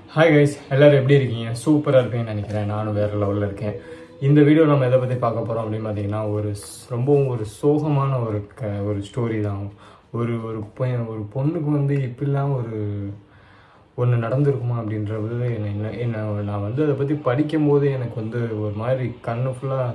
hi guys எல்லாரும் எப்படி இருக்கீங்க சூப்பராக இருப்பீங்கன்னு நினைக்கிறேன் நானும் வேறு லெவலில் இருக்கேன் இந்த வீடியோ நம்ம எதை பற்றி பார்க்க போகிறோம் அப்படின்னு பார்த்தீங்கன்னா ஒரு ஸ்- ரொம்பவும் ஒரு சோகமான ஒரு க ஒரு ஸ்டோரி தான் ஒரு ஒரு பையன் ஒரு பொண்ணுக்கு வந்து இப்படிலாம் ஒரு ஒன்று நடந்திருக்குமா அப்படின்றது என்ன என்ன என்ன நான் வந்து அதை பற்றி படிக்கும்போது எனக்கு வந்து ஒரு மாதிரி கண்ணு ஃபுல்லாக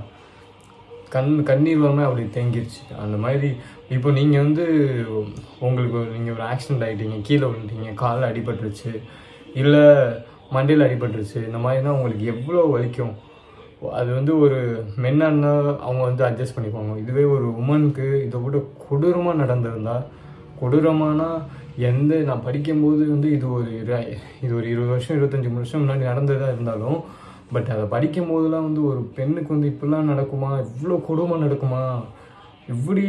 கண் கண்ணீர் வராமல் அப்படி தேங்கிருச்சு அந்த மாதிரி இப்போ நீங்கள் வந்து உங்களுக்கு நீங்கள் ஒரு ஆக்சிடென்ட் ஆகிட்டீங்க கீழே விழுந்துட்டீங்க காலில் அடிபட்டுருச்சு இல்லை மண்டையில் அடிபட்டுருச்சு இந்த மாதிரினா உங்களுக்கு எவ்வளோ வலிக்கும் அது வந்து ஒரு மென்னாக இருந்தால் அவங்க வந்து அட்ஜஸ்ட் பண்ணிக்குவாங்க இதுவே ஒரு உமனுக்கு இதை விட கொடூரமாக நடந்திருந்தா கொடூரமானா எந்த நான் படிக்கும்போது வந்து இது ஒரு இரு- இது ஒரு இருபது வருஷம் இருபத்தஞ்சி வருஷம் முன்னாடி நடந்ததாக இருந்தாலும் பட் அதை படிக்கும் போதெல்லாம் வந்து ஒரு பெண்ணுக்கு வந்து இப்படிலாம் நடக்குமா இவ்வளோ கொடுமை நடக்குமா இப்படி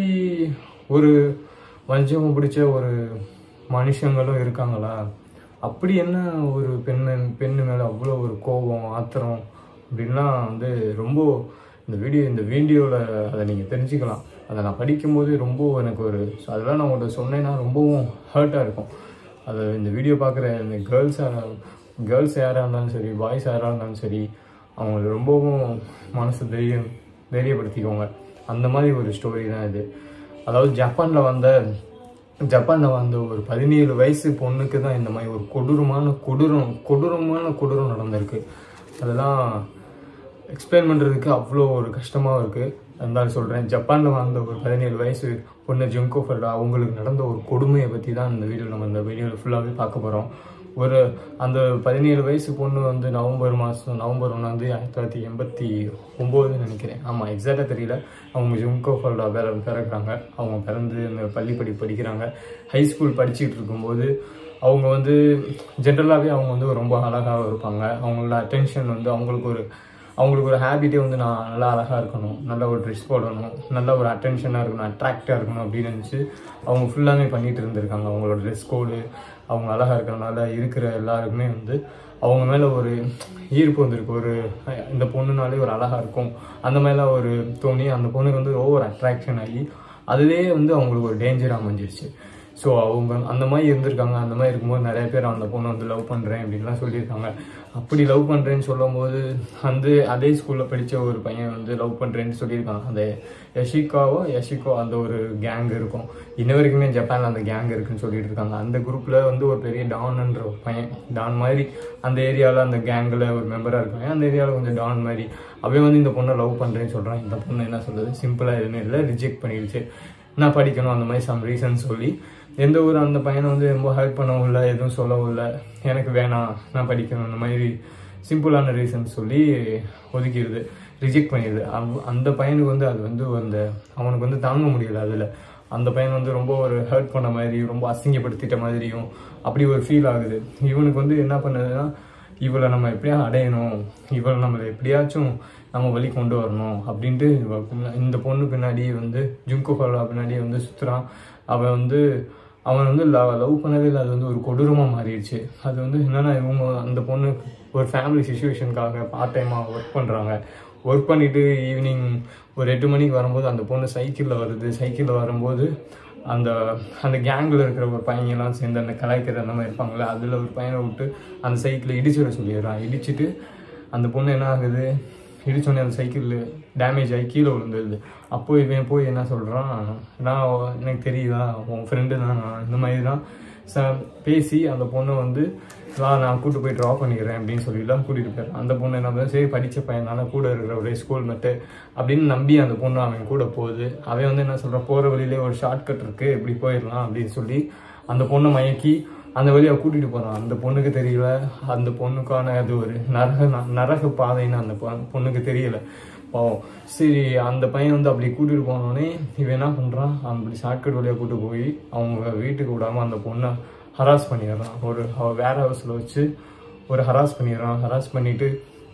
ஒரு வஞ்சகம் பிடிச்ச ஒரு மனுஷங்களும் இருக்காங்களா அப்படி என்ன ஒரு பெண்ணு பெண்ணு மேலே அவ்வளோ ஒரு கோபம் ஆத்திரம் அப்படின்லாம் வந்து ரொம்ப இந்த வீடியோ இந்த வீடியோவில் அதை நீங்கள் தெரிஞ்சுக்கலாம் அதை நான் படிக்கும்போது ரொம்ப எனக்கு ஒரு அதெல்லாம் நான் உங்கள்கிட்ட சொன்னேன்னா ரொம்பவும் ஹர்ட்டாக இருக்கும் அது இந்த வீடியோ பார்க்குற இந்த கேர்ள்ஸாக கேர்ள்ஸ் யாராக இருந்தாலும் சரி பாய்ஸ் யாராக இருந்தாலும் சரி அவங்களை ரொம்பவும் மனசு தைரியம் தைரியப்படுத்திக்கோங்க அந்த மாதிரி ஒரு ஸ்டோரி தான் இது அதாவது ஜப்பானில் வந்த ஜப்பானில் வந்த ஒரு பதினேழு வயசு பொண்ணுக்கு தான் இந்த மாதிரி ஒரு கொடூரமான கொடூரம் கொடூரமான கொடூரம் நடந்திருக்கு அதெல்லாம் எக்ஸ்பிளைன் பண்ணுறதுக்கு அவ்வளோ ஒரு கஷ்டமாக இருக்குது இருந்தாலும் சொல்கிறேன் ஜப்பானில் வாழ்ந்த ஒரு பதினேழு வயசு பொண்ணு ஜிங்கோ ஃபெல்டா அவங்களுக்கு நடந்த ஒரு கொடுமையை பற்றி தான் இந்த வீடியோ நம்ம இந்த வீடியோவில் ஃபுல்லாகவே பார்க்க போகிறோம் ஒரு அந்த பதினேழு வயசு பொண்ணு வந்து நவம்பர் மாதம் நவம்பர் ஒன்றாந்து ஆயிரத்தி தொள்ளாயிரத்தி எண்பத்தி ஒம்போதுன்னு நினைக்கிறேன் ஆமாம் எக்ஸாக்டாக தெரியல அவங்க ஜிங்கோ ஃபெல்டா பிற பிறகுறாங்க அவங்க பிறந்து இந்த பள்ளி படி படிக்கிறாங்க ஹை ஸ்கூல் படிச்சுட்டு இருக்கும்போது அவங்க வந்து ஜென்ரலாகவே அவங்க வந்து ரொம்ப அழகாக இருப்பாங்க அவங்களோட அட்டென்ஷன் வந்து அவங்களுக்கு ஒரு அவங்களுக்கு ஒரு ஹேபிட்டே வந்து நான் நல்லா அழகாக இருக்கணும் நல்ல ஒரு ட்ரெஸ் போடணும் நல்ல ஒரு அட்டென்ஷனாக இருக்கணும் அட்ராக்டாக இருக்கணும் அப்படின்னு நினச்சி அவங்க ஃபுல்லாமே பண்ணிட்டு இருந்திருக்காங்க அவங்களோட ட்ரெஸ் கோடு அவங்க அழகாக இருக்கிறனால இருக்கிற எல்லாருக்குமே வந்து அவங்க மேலே ஒரு ஈர்ப்பு வந்திருக்கு ஒரு அஹ், இந்த பொண்ணுனாலே ஒரு அழகாக இருக்கும் அந்த மாதிரிலாம் ஒரு தோணி அந்த பொண்ணுக்கு வந்து ஓவர் அட்ராக்ஷன் ஆகி அதுவே வந்து அவங்களுக்கு ஒரு டேஞ்சராக அமைஞ்சிருச்சு ஸோ அவங்க அந்த மாதிரி இருந்திருக்காங்க அந்த மாதிரி இருக்கும்போது நிறைய பேர் அந்த பொண்ணை வந்து லவ் பண்ணுறேன் அப்படின்லாம் சொல்லியிருக்காங்க அப்படி லவ் பண்ணுறேன்னு சொல்லும்போது வந்து அதே ஸ்கூலில் படித்த ஒரு பையன் வந்து லவ் பண்ணுறேன்னு சொல்லியிருக்காங்க அந்த யஷிகாவோ யஷிகோ அந்த ஒரு கேங் இருக்கும் இன்ன வரைக்குமே ஜப்பானில் அந்த கேங் இருக்குன்னு சொல்லிட்டு இருக்காங்க அந்த குரூப்பில் வந்து ஒரு பெரிய டான்ன்ற ஒரு பையன் டான் மாதிரி அந்த ஏரியாவில் அந்த கேங்கில் ஒரு மெம்பராக இருக்காங்க அந்த ஏரியாவில் கொஞ்சம் டான் மாதிரி அவன் வந்து இந்த பொண்ணை லவ் பண்ணுறேன்னு சொல்கிறான் இந்த பொண்ணு என்ன சொல்லுது சிம்பிளாக எதுவுமே இல்லை ரிஜெக்ட் பண்ணிடுச்சு நான் படிக்கணும் அந்த மாதிரி சம் ரீசன் சொல்லி எந்த ஒரு அந்த பையனை வந்து ரொம்ப ஹெல்ப் பண்ணவும் இல்லை எதுவும் சொல்லவும் இல்லை எனக்கு வேணாம் நான் படிக்கணும் அந்த மாதிரி சிம்பிளான ரீசன் சொல்லி ஒதுக்கிடுது ரிஜெக்ட் பண்ணிடுது அவ்- அந்த பையனுக்கு வந்து அது வந்து அந்த அவனுக்கு வந்து தாங்க முடியல அதில் அந்த பையன் வந்து ரொம்ப ஒரு ஹர்ட் பண்ண மாதிரி ரொம்ப அசிங்கப்படுத்திட்ட மாதிரியும் அப்படி ஒரு ஃபீல் ஆகுது இவனுக்கு வந்து என்ன பண்ணுதுன்னா இவளை நம்ம எப்படியா அடையணும் இவளை நம்மளை எப்படியாச்சும் நம்ம வழி கொண்டு வரணும் அப்படின்ட்டு இவ பின்ன- இந்த பொண்ணு பின்னாடியே வந்து ஜுங்கோ ஃபலா பின்னாடியே வந்து சுற்றுறான் அவன் வந்து அவன் வந்து லவ் லவ் பண்ணவே இல்லை அது வந்து ஒரு கொடூரமாக மாறிடுச்சு அது வந்து என்னன்னா இவங்க அந்த பொண்ணு ஒரு ஃபேமிலி சுச்சுவேஷனுக்காக பார்ட் டைமாக ஒர்க் பண்ணுறாங்க ஒர்க் பண்ணிட்டு ஈவினிங் ஒரு எட்டு மணிக்கு வரும்போது அந்த பொண்ணு சைக்கிளில் வருது சைக்கிளில் வரும்போது அந்த அந்த கேங்கில் இருக்கிற ஒரு பையங்கெல்லாம் சேர்ந்து அந்த கலாய்க்கிற அந்த மாதிரி இருப்பாங்களே அதில் ஒரு பையனை விட்டு அந்த சைக்கிளை இடிச்சிட சொல்லிடுறான் இடிச்சிட்டு அந்த பொண்ணு என்ன ஆகுது இடிச்சோடனே அந்த சைக்கிள் டேமேஜ் ஆகி கீழே விழுந்துருது அப்போ இவன் போய் என்ன சொல்கிறான் நான் எனக்கு தெரியுதா உன் ஃப்ரெண்டு தான் நான் இந்த மாதிரி தான் ச பேசி அந்த பொண்ணை வந்து வா நான் கூட்டு போய் ட்ரா பண்ணிக்கிறேன் அப்படின்னு சொல்லிலாம் கூட்டிகிட்டு போயிடுறான் அந்த பொண்ணு என்ன பண்ணுது, சரி படித்த பையன் தானே கூட இருக்கிற ஒரே ஸ்கூல் மெட்டு அப்படின்னு நம்பி அந்த பொண்ணு அவன் கூட போகுது அவன் வந்து என்ன சொல்கிறான் போகிற வழியிலே ஒரு ஷார்ட் கட் இருக்குது இப்படி போயிடலாம் அப்படின்னு சொல்லி அந்த பொண்ணை மயக்கி அந்த வழியாக கூட்டிகிட்டு போகிறான் அந்த பொண்ணுக்கு தெரியல அந்த பொண்ணுக்கான அது ஒரு நரக நரக பாதைன்னு அந்த பொ- பொண்ணுக்கு தெரியல பாவம் சரி அந்த பையன் வந்து அப்படி கூட்டிகிட்டு போனோடனே இவன் என்ன பண்ணுறான் அப்படி ஷார்ட்கட் வழியாக கூட்டு போய் அவங்க வீட்டுக்கு விடாமல் அந்த பொண்ணை ஹராஸ் பண்ணிடுறான் ஒரு அவ- வேற ஹவுஸில் வச்சு ஒரு ஹராஸ் பண்ணிடுறான் ஹராஸ் பண்ணிட்டு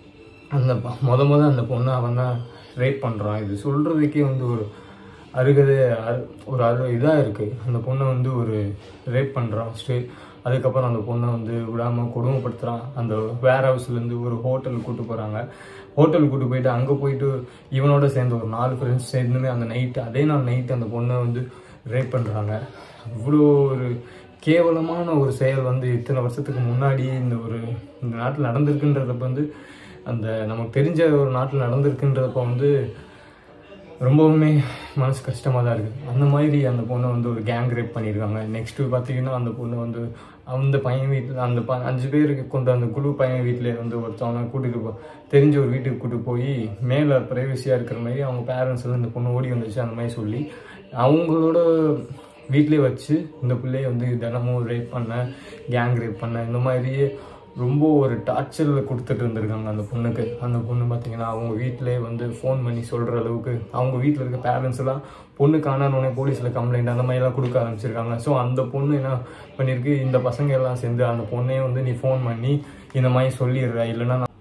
அந்த ப- முத முத அந்த பொண்ணை அவன் தான் ரேப் பண்ணுறான் இது சொல்கிறதுக்கே வந்து ஒரு அருகதை அரு- ஒரு அரு இதாக இருக்குது அந்த பொண்ணை வந்து ஒரு ரேப் பண்ணுறான் ஃபஸ்ட்டு அதுக்கப்புறம் அந்த பொண்ணை வந்து விடாமல் கொடுமைப்படுத்துகிறான் அந்த வேர் ஹவுஸ்லேருந்து ஒரு ஹோட்டலுக்கு கூட்டு போகிறாங்க ஹோட்டலுக்கு கூட்டு போயிட்டு அங்கே போயிட்டு இவனோட சேர்ந்து ஒரு நாலு ஃப்ரெண்ட்ஸ் சேர்ந்துமே அந்த நைட்டு அதே நாள் நைட்டு அந்த பொண்ணை வந்து ரேப் பண்ணுறாங்க அவ்வளோ ஒரு கேவலமான ஒரு செயல் வந்து இத்தனை வருஷத்துக்கு முன்னாடி இந்த ஒரு இந்த நாட்டில் நடந்திருக்குன்றதப்ப வந்து அந்த நமக்கு தெரிஞ்ச ஒரு நாட்டில் நடந்திருக்குன்றப்ப வந்து ரொம்பவுமே மனசு கஷ்டமாக தான் இருக்குது அந்த மாதிரி அந்த பொண்ணை வந்து ஒரு கேங் ரேப் பண்ணியிருக்காங்க நெக்ஸ்ட்டு பார்த்தீங்கன்னா அந்த பொண்ணு வந்து அந்த பையன் வீட்டில் அந்த ப அஞ்சு பேருக்கு கொண்டு அந்த குழு பையன் வீட்டிலே வந்து ஒருத்தவனை கூட்டிகிட்டு போ தெரிஞ்ச ஒரு வீட்டுக்கு கூட்டிட்டு போய் மேலே ப்ரைவசியாக இருக்கிற மாதிரி அவங்க பேரண்ட்ஸ் வந்து இந்த பொண்ணு ஓடி வந்துச்சு அந்த மாதிரி சொல்லி அவங்களோட வீட்டிலே வச்சு இந்த பிள்ளைய வந்து தினமும் ரேப் பண்ண கேங் ரேப் பண்ண இந்த மாதிரியே ரொம்ப ஒரு டார்ச்சரில் கொடுத்துட்டு இருந்திருக்காங்க அந்த பொண்ணுக்கு அந்த பொண்ணு பார்த்தீங்கன்னா அவங்க வீட்டிலே வந்து ஃபோன் பண்ணி சொல்கிற அளவுக்கு அவங்க வீட்டில் இருக்க பேரண்ட்ஸ் எல்லாம் பொண்ணு காணானோடனே போலீஸில் கம்ப்ளைண்ட் அந்த மாதிரிலாம் கொடுக்க ஆரம்பிச்சிருக்காங்க ஸோ அந்த பொண்ணு என்ன பண்ணியிருக்கு இந்த பசங்க எல்லாம் சேர்ந்து அந்த பொண்ணையே வந்து நீ ஃபோன் பண்ணி இந்த மாதிரி சொல்லிடுற இல்லைன்னா நான்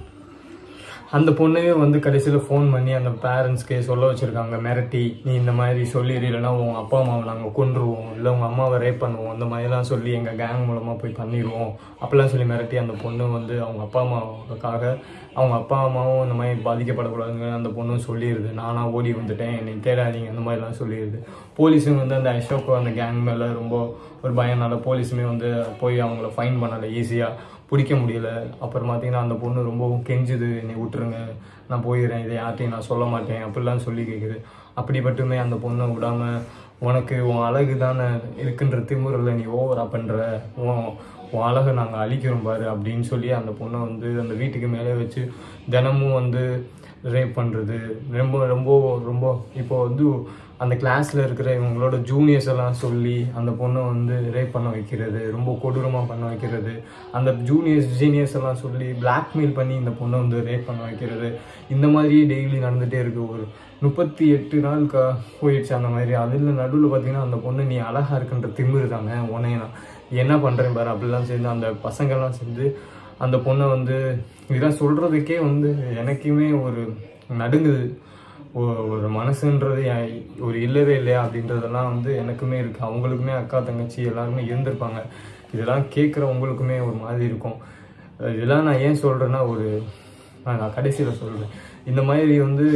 அந்த பொண்ணையே வந்து கடைசியில் ஃபோன் பண்ணி அந்த பேரண்ட்ஸ்க்கு சொல்ல வச்சுருக்காங்க மிரட்டி நீ இந்த மாதிரி சொல்லிடு இல்லைன்னா உங்கள் அப்பா அம்மாவை நாங்கள் கொன்றுவோம் இல்லை உங்கள் அம்மாவை ரேப் பண்ணுவோம் அந்த மாதிரிலாம் சொல்லி எங்கள் கேங் மூலமாக போய் பண்ணிடுவோம் அப்படிலாம் சொல்லி மிரட்டி அந்த பொண்ணு வந்து அவங்க அப்பா அம்மாவுக்காக அவங்க அப்பா அம்மாவும் இந்த மாதிரி பாதிக்கப்படக்கூடாதுங்க அந்த பொண்ணும் சொல்லிடுது நானாக ஓடி வந்துட்டேன் என்னை தேடாதீங்க இந்த மாதிரிலாம் சொல்லிடுது போலீஸும் வந்து அந்த அசோக் அந்த கேங் மேலே ரொம்ப ஒரு பயனால போலீஸுமே வந்து போய் அவங்கள ஃபைன் பண்ணலை ஈஸியாக பிடிக்க முடியல அப்புறம் பார்த்தீங்கன்னா அந்த பொண்ணு ரொம்பவும் கெஞ்சுது என்னை விட்டுருங்க நான் போயிடுறேன் இதை யார்ட்டையும் நான் சொல்ல மாட்டேன் அப்படிலாம் சொல்லி கேட்குது அப்படிப்பட்டுமே அந்த பொண்ணை விடாம உனக்கு உன் அழகு தானே இருக்குன்ற திமுறில் நீ ஓவரா பண்ணுற உன் உன் அழகை நாங்கள் அழிக்கிறோம் பாரு அப்படின்னு சொல்லி அந்த பொண்ணை வந்து அந்த வீட்டுக்கு மேலே வச்சு தினமும் வந்து ரேப் பண்ணுறது ரொம்ப ரொம்ப ரொம்ப இப்போ வந்து அந்த கிளாஸில் இருக்கிற இவங்களோட ஜூனியர்ஸ் எல்லாம் சொல்லி அந்த பொண்ணை வந்து ரேப் பண்ண வைக்கிறது ரொம்ப கொடூரமாக பண்ண வைக்கிறது அந்த ஜூனியர்ஸ் ஜீனியர்ஸ் எல்லாம் சொல்லி பிளாக்மெயில் பண்ணி இந்த பொண்ணை வந்து ரேப் பண்ண வைக்கிறது இந்த மாதிரியே டெய்லி நடந்துகிட்டே இருக்கு ஒரு முப்பத்தி எட்டு நாள் க போயிடுச்சு அந்த மாதிரி அதில் நடுவில் பார்த்தீங்கன்னா அந்த பொண்ணு நீ அழகா இருக்குன்ற திமிரு தாங்க உன்னைய நான் என்ன பண்ணுறேன் பாரு அப்படிலாம் சேர்ந்து அந்த பசங்கள்லாம் சேர்ந்து அந்த பொண்ணை வந்து இதெல்லாம் சொல்கிறதுக்கே வந்து எனக்குமே ஒரு நடுங்குது ஒ- ஒரு மனசுன்றது எ- ஒரு இல்லவே இல்லையா அப்படின்றதெல்லாம் வந்து எனக்குமே இருக்குது அவங்களுக்குமே அக்கா தங்கச்சி எல்லாருமே இருந்திருப்பாங்க இதெல்லாம் கேட்குற உங்களுக்குமே ஒரு மாதிரி இருக்கும் அஹ் இதெல்லாம் நான் ஏன் சொல்கிறேன்னா ஒரு நான் நான் கடைசியில் சொல்கிறேன் இந்த மாதிரி வந்து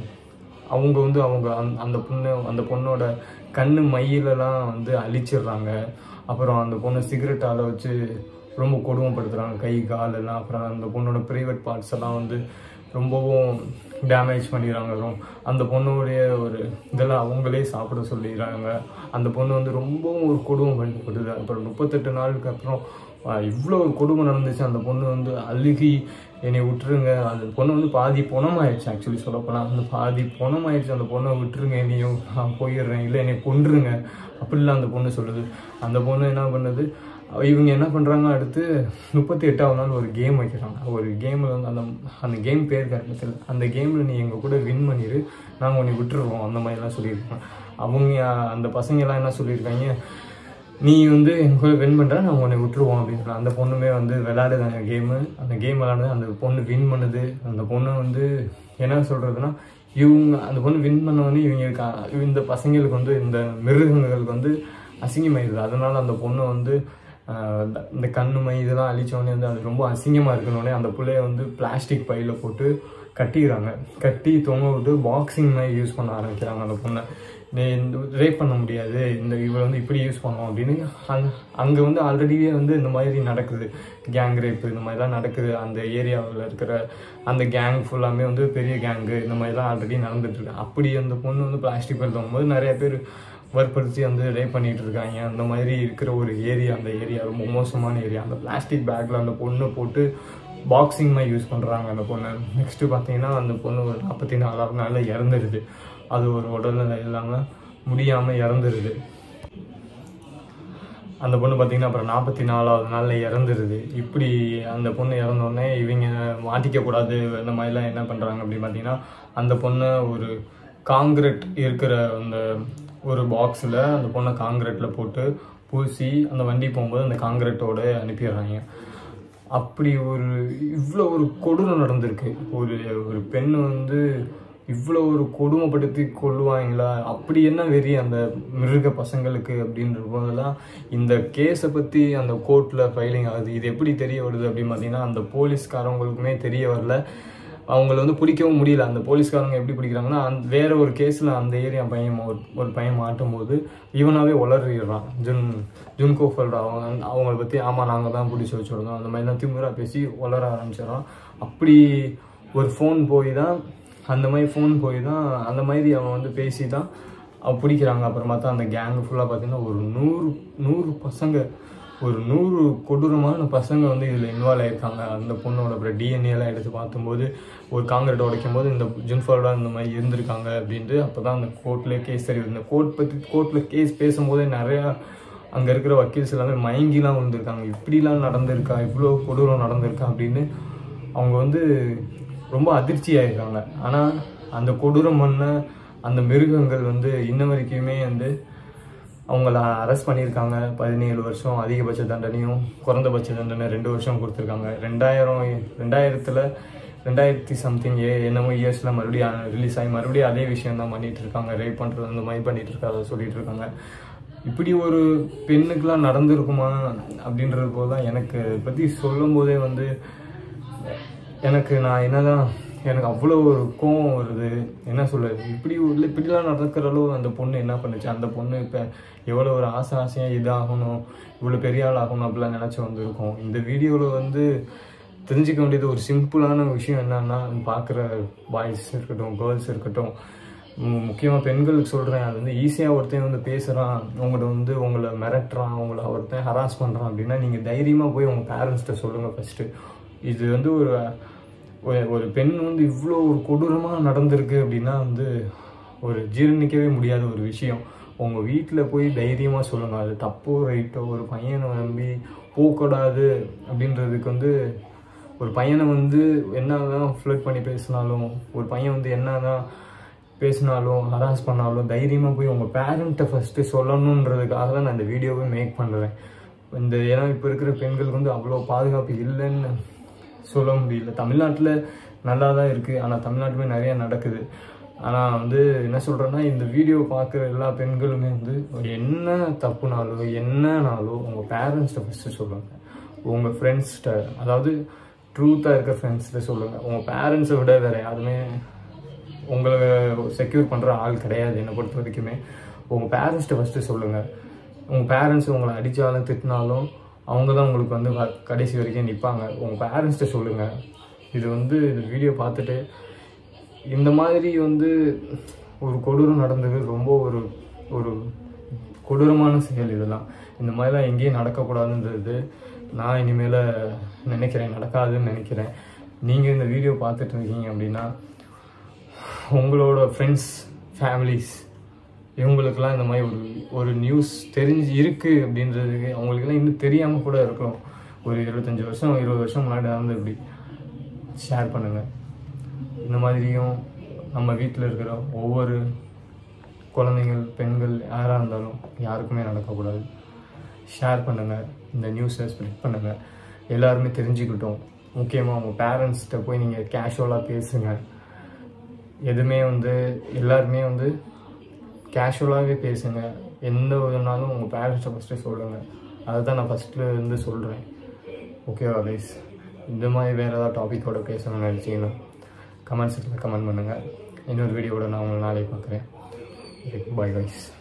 அவங்க வந்து அவங்க அந்த அந்த பொண்ணு அந்த பொண்ணோட கண்ணு மையிலலாம் வந்து அழிச்சிடுறாங்க அப்புறம் அந்த பொண்ணை சிகரெட்டால் வச்சு ரொம்ப கொடுமைப்படுத்துகிறாங்க கை கால் எல்லாம் அப்புறம் அந்த பொண்ணோட ப்ரைவேட் பார்ட்ஸ் எல்லாம் வந்து ரொம்பவும் டேமேஜ் பண்ணிடுறாங்க ரொ- அந்த பொண்ணுடைய ஒரு இதெல்லாம் அவங்களே சாப்பிட சொல்லிடுறாங்க அந்த பொண்ணு வந்து ரொம்பவும் ஒரு கொடுமை பண்ணப்படுது அப்புறம் முப்பத்தெட்டு நாளுக்கு அப்புறம் ஆஹ், இவ்வளோ ஒரு கொடுமை நடந்துச்சு அந்த பொண்ணு வந்து அழுகி என்னை விட்டுருங்க அந்த பொண்ணு வந்து பாதி பணமாயிடுச்சு ஆக்சுவலி சொல்லப்போனால் அந்த பாதி பணமாயிடுச்சு அந்த பொண்ணை விட்டுருங்க என்னையும் நான் போயிடுறேன் இல்லை என்னை கொன்றுங்க அப்படிலாம் அந்த பொண்ணு சொல்லுது அந்த பொண்ணு என்ன பண்ணுது அவ- இவங்க என்ன பண்ணுறாங்க அடுத்து முப்பத்தி எட்டாவது நாள் ஒரு கேம் வைக்கிறாங்க ஒரு கேமில் வந்து அந்த அந்த கேம் பேர் கரெக்டில் அந்த கேமில் நீ எங்கள் கூட வின் பண்ணிடு நாங்கள் உன்னை விட்டுருவோம் அந்த மாதிரிலாம் சொல்லியிருக்காங்க அவங்க அந்த பசங்கெல்லாம் என்ன சொல்லியிருக்காங்க நீ வந்து எங்க கூட வின் பண்ணுற நான் உன்னை விட்டுருவோம் அப்படின்னு சொல்லி அந்த பொண்ணுமே வந்து விளையாடுதாங்க கேமு அந்த கேம் விளையாடுது அந்த பொண்ணு வின் பண்ணுது அந்த பொண்ணு வந்து என்ன சொல்கிறதுனா இவங்க அந்த பொண்ணு வின் பண்ணவொடனே இவங்களுக்கு அ- இந்த பசங்களுக்கு வந்து இந்த மிருகங்களுக்கு வந்து அசிங்கமாயிருது அதனால அந்த பொண்ணு வந்து ஆஹ், இந்த- இந்த கண்ணு மை இதெல்லாம் அழிச்சோடனே வந்து அது ரொம்ப அசிங்கமாக இருக்கணுன்னே அந்த பிள்ளைய வந்து பிளாஸ்டிக் பையில போட்டு கட்டிக்கிறாங்க கட்டி தொங்க விட்டு பாக்ஸிங் மாதிரி யூஸ் பண்ண ஆரம்பிக்கிறாங்க அந்த பொண்ணை நீ இந்த ரேப் பண்ண முடியாது இந்த இவளை வந்து இப்படி யூஸ் பண்ணோம் அப்படின்னு அங்க அங்கே வந்து ஆல்ரெடியே வந்து இந்த மாதிரி நடக்குது கேங் ரேப் இந்த மாதிரிலாம் நடக்குது அந்த ஏரியாவில் இருக்கிற அந்த கேங் ஃபுல்லாமே வந்து பெரிய கேங்கு இந்த மாதிரிலாம் ஆல்ரெடி நடந்துட்டு இருக்கு அப்படி அந்த பொண்ணு வந்து பிளாஸ்டிக் பையில் தொங்கும்போது நிறைய பேர் வற்புறுத்தி வந்து ரேப் பண்ணிட்டு இருக்காங்க அந்த மாதிரி இருக்கிற ஒரு ஏரியா அந்த ஏரியா ரொம்ப மோசமான ஏரியா அந்த பிளாஸ்டிக் பேக்கில் அந்த பொண்ணை போட்டு பாக்ஸிங் மாதிரி யூஸ் பண்ணுறாங்க அந்த பொண்ணை நெக்ஸ்ட்டு பார்த்தீங்கன்னா அந்த பொண்ணு ஒரு நாற்பத்தி நாலாவது நாளில் இறந்துடுது அது ஒரு உடல்நிலை இல்லாமல் முடியாமல் இறந்துருது அந்த பொண்ணு பார்த்தீங்கன்னா அப்புறம் நாற்பத்தி நாலாவது நாளில் இறந்துருது இப்படி அந்த பொண்ணு இறந்தோடனே இவங்க மாட்டிக்கக்கூடாது இந்த மாதிரிலாம் என்ன பண்ணுறாங்க அப்படின்னு பார்த்தீங்கன்னா அந்த பொண்ணை ஒரு காங்கிரட் இருக்கிற அந்த ஒரு பாக்ஸில் அந்த பொண்ணை காங்கிரட்டில் போட்டு பூசி அந்த வண்டி போகும்போது அந்த காங்கிரட்டோட அனுப்பிடுறாங்க அப்படி ஒரு இவ்வளோ ஒரு கொடூரம் நடந்திருக்கு ஒரு ஒரு பெண் வந்து இவ்வளோ ஒரு கொடுமைப்படுத்தி கொள்ளுவாங்களா அப்படி என்ன வெறி அந்த மிருக பசங்களுக்கு அப்படின்ற போதெல்லாம் இந்த கேஸை பற்றி அந்த கோர்ட்டில் ஃபைலிங் ஆகுது இது எப்படி தெரிய வருது அப்படின்னு பார்த்தீங்கன்னா அந்த போலீஸ்காரவங்களுக்குமே தெரிய வரல அவங்கள வந்து பிடிக்கவும் முடியல அந்த போலீஸ்காரங்க எப்படி பிடிக்கிறாங்கன்னா அந்த வேற ஒரு கேஸில் அந்த ஏரியா பையன் ஒரு ஒரு பையன் மாட்டும் போது இவனாவே உளறிடுறான் ஜுன் ஜுன்கோ ஃபல்டா அவங்க அவங்கள பற்றி ஆமாம் நாங்கள் தான் பிடிச்சி வச்சுருந்தோம் அந்த மாதிரிலாம் திமுறா பேசி வளர ஆரம்பிச்சிடறான் அப்படி ஒரு ஃபோன் போய் தான் அந்த மாதிரி ஃபோன் போய் தான் அந்த மாதிரி அவன் வந்து பேசி தான் அவ பிடிக்கிறாங்க அப்புறம் பார்த்தா அந்த கேங் ஃபுல்லாக பார்த்தீங்கன்னா ஒரு நூறு நூறு பசங்க ஒரு நூறு கொடூரமான பசங்க வந்து இதில் இன்வால்வ் ஆயிருக்காங்க அந்த பொண்ணோட அப்புறம் டிஎன்ஏலாம் எடுத்து பார்க்கும்போது ஒரு காங்கிரட் உடைக்கும் போது இந்த ஜுன்ஃபாலோட இந்த மாதிரி இருந்திருக்காங்க அப்படின்ட்டு அப்போ தான் அந்த கோர்ட்டில் கேஸ் தெரியுது இந்த கோர்ட் பற்றி கோர்ட்டில் கேஸ் பேசும்போதே நிறையா அங்கே இருக்கிற வக்கீல்ஸ் எல்லாமே மயங்கிலாம் விழுந்திருக்காங்க இப்படிலாம் நடந்திருக்கா இவ்வளோ கொடூரம் நடந்திருக்கா அப்படின்னு அவங்க வந்து ரொம்ப அதிர்ச்சி ஆயிருக்காங்க ஆனால் அந்த கொடூரம் பண்ண அந்த மிருகங்கள் வந்து இன்ன வரைக்குமே வந்து அவங்கள அரெஸ்ட் பண்ணியிருக்காங்க பதினேழு வருஷம் அதிகபட்ச தண்டனையும் குறைந்தபட்ச தண்டனை ரெண்டு வருஷம் கொடுத்துருக்காங்க ரெண்டாயிரம் ரெண்டாயிரத்தில் ரெண்டாயிரத்தி சம்திங் ஏ என்னமோ இயர்ஸில் மறுபடியும் ரிலீஸ் ஆகி மறுபடியும் அதே விஷயம் தான் பண்ணிட்டு இருக்காங்க ரேப் பண்ணுறது அந்த மாதிரி பண்ணிட்டு இருக்காங்க சொல்லிட்டு இருக்காங்க இப்படி ஒரு பெண்ணுக்கெலாம் நடந்திருக்குமா அப்படின்றது போது தான் எனக்கு பற்றி சொல்லும் போதே வந்து எனக்கு நான் என்னதான் எனக்கு அவ்வளோ ஒரு கோவம் வருது என்ன சொல்றது இப்படி உள்ள இப்படிலாம் நடக்கிற அளவு அந்த பொண்ணு என்ன பண்ணுச்சு அந்த பொண்ணு இப்போ எவ்வளோ ஒரு ஆசை ஆசையாக இதாகணும் இவ்வளோ பெரிய ஆள் ஆகணும் அப்படிலாம் நினச்சி வந்திருக்கோம் இந்த வீடியோவில் வந்து தெரிஞ்சுக்க வேண்டியது ஒரு சிம்பிளான விஷயம் என்னன்னா பார்க்குற பாய்ஸ் இருக்கட்டும் கேர்ள்ஸ் இருக்கட்டும் முக்கியமாக பெண்களுக்கு சொல்கிறேன் அது வந்து ஈஸியாக ஒருத்தன் வந்து பேசுகிறான் உங்கள்கிட்ட வந்து உங்களை மிரட்டுறான் உங்களை ஒருத்தன் ஹராஸ் பண்ணுறான் அப்படின்னா நீங்கள் தைரியமாக போய் உங்கள் பேரண்ட்ஸ்கிட்ட சொல்லுங்கள் ஃபஸ்ட்டு இது வந்து ஒரு ஒரு- ஒரு பெண் வந்து இவ்வளோ ஒரு கொடூரமாக நடந்திருக்கு அப்படின்னா வந்து ஒரு ஜீரணிக்கவே முடியாத ஒரு விஷயம் உங்கள் வீட்டில் போய் தைரியமாக சொல்லுங்கள் அது தப்போ ரைட்டோ ஒரு பையனை நம்பி போகக்கூடாது அப்படின்றதுக்கு வந்து ஒரு பையனை வந்து என்ன தான் ஃப்ளட் பண்ணி பேசினாலும் ஒரு பையன் வந்து என்ன தான் பேசினாலும் ஹராஸ் பண்ணாலும் தைரியமாக போய் உங்கள் பேரண்ட்டை ஃபஸ்ட்டு சொல்லணுன்றதுக்காக தான் நான் இந்த வீடியோவை மேக் பண்ணுறேன் இந்த ஏன்னா இப்போ இருக்கிற பெண்களுக்கு வந்து அவ்வளோ பாதுகாப்பு இல்லைன்னு சொல்ல முடியல தமிழ்நாட்டில் நல்லா தான் இருக்குது ஆனால் தமிழ்நாட்டுமே நிறைய நடக்குது ஆனால் வந்து என்ன சொல்கிறேன்னா இந்த வீடியோ பார்க்குற எல்லா பெண்களுமே வந்து என்ன தப்புனாலோ என்னனாலோ உங்கள் பேரண்ட்ஸ்கிட்ட ஃபஸ்ட்டு சொல்லுங்கள் உங்கள் ஃப்ரெண்ட்ஸ்கிட்ட அதாவது ட்ரூத்தாக இருக்க ஃப்ரெண்ட்ஸ்கிட்ட சொல்லுங்கள் உங்கள் பேரண்ட்ஸை விட வேறு யாருமே உங்களை செக்யூர் பண்ணுற ஆள் கிடையாது என்னை பொறுத்த வரைக்குமே உங்கள் பேரண்ட்ஸ்கிட்ட ஃபஸ்ட்டு சொல்லுங்கள் உங்கள் பேரண்ட்ஸ் உங்களை அடித்தாலும் திட்டினாலும் அவங்க தான் உங்களுக்கு வந்து வ- கடைசி வரைக்கும் நிற்பாங்க உங்கள் பேரண்ட்ஸ்கிட்ட சொல்லுங்கள் இது வந்து இந்த வீடியோ பார்த்துட்டு இந்த மாதிரி வந்து ஒரு கொடூரம் நடந்தது ரொம்ப ஒரு ஒரு கொடூரமான செயல் இதெல்லாம் இந்த மாதிரிலாம் எங்கேயும் நடக்கக்கூடாதுன்றது நான் இனிமேல் நினைக்கிறேன் நடக்காதுன்னு நினைக்கிறேன் நீங்கள் இந்த வீடியோ பார்த்துட்டு இருக்கீங்க அப்படின்னா உங்களோட ஃப்ரெண்ட்ஸ் ஃபேமிலிஸ் இவங்களுக்கெல்லாம் இந்த மாதிரி ஒரு ஒரு நியூஸ் தெரிஞ்சு இருக்குது அப்படின்றதுக்கு அவங்களுக்கெல்லாம் இன்னும் தெரியாமல் கூட இருக்கலாம் ஒரு இருபத்தஞ்சி வருஷம் இருபது வருஷம் முன்னாடி நடந்து இப்படி ஷேர் பண்ணுங்கள் இந்த மாதிரியும் நம்ம வீட்டில் இருக்கிற ஒவ்வொரு குழந்தைங்கள் பெண்கள் யாராக இருந்தாலும் யாருக்குமே நடக்கக்கூடாது ஷேர் பண்ணுங்கள் இந்த நியூஸை ஸ்ப்ரெட் பண்ணுங்கள் எல்லாருமே தெரிஞ்சுக்கிட்டோம் முக்கியமாக உங்கள் பேரண்ட்ஸ்கிட்ட போய் நீங்கள் கேஷுவலாக பேசுங்க எதுவுமே வந்து எல்லாருமே வந்து கேஷுவலாகவே பேசுங்க எந்த இதுனாலும் உங்கள் பேரண்ட்ஸை ஃபஸ்ட்டு சொல்லுங்கள் அதை தான் நான் ஃபஸ்ட்டில் இருந்து சொல்கிறேன் ஓகேவா கைஸ் இந்த மாதிரி வேறு ஏதாவது டாப்பிக்கோட பேசணும்னு நினச்சிங்கன்னா கமெண்ட் செக்ஷனில் கமெண்ட் பண்ணுங்கள் இன்னொரு வீடியோவோட நான் உங்களை நாளைக்கு பார்க்குறேன் பாய் கைஸ்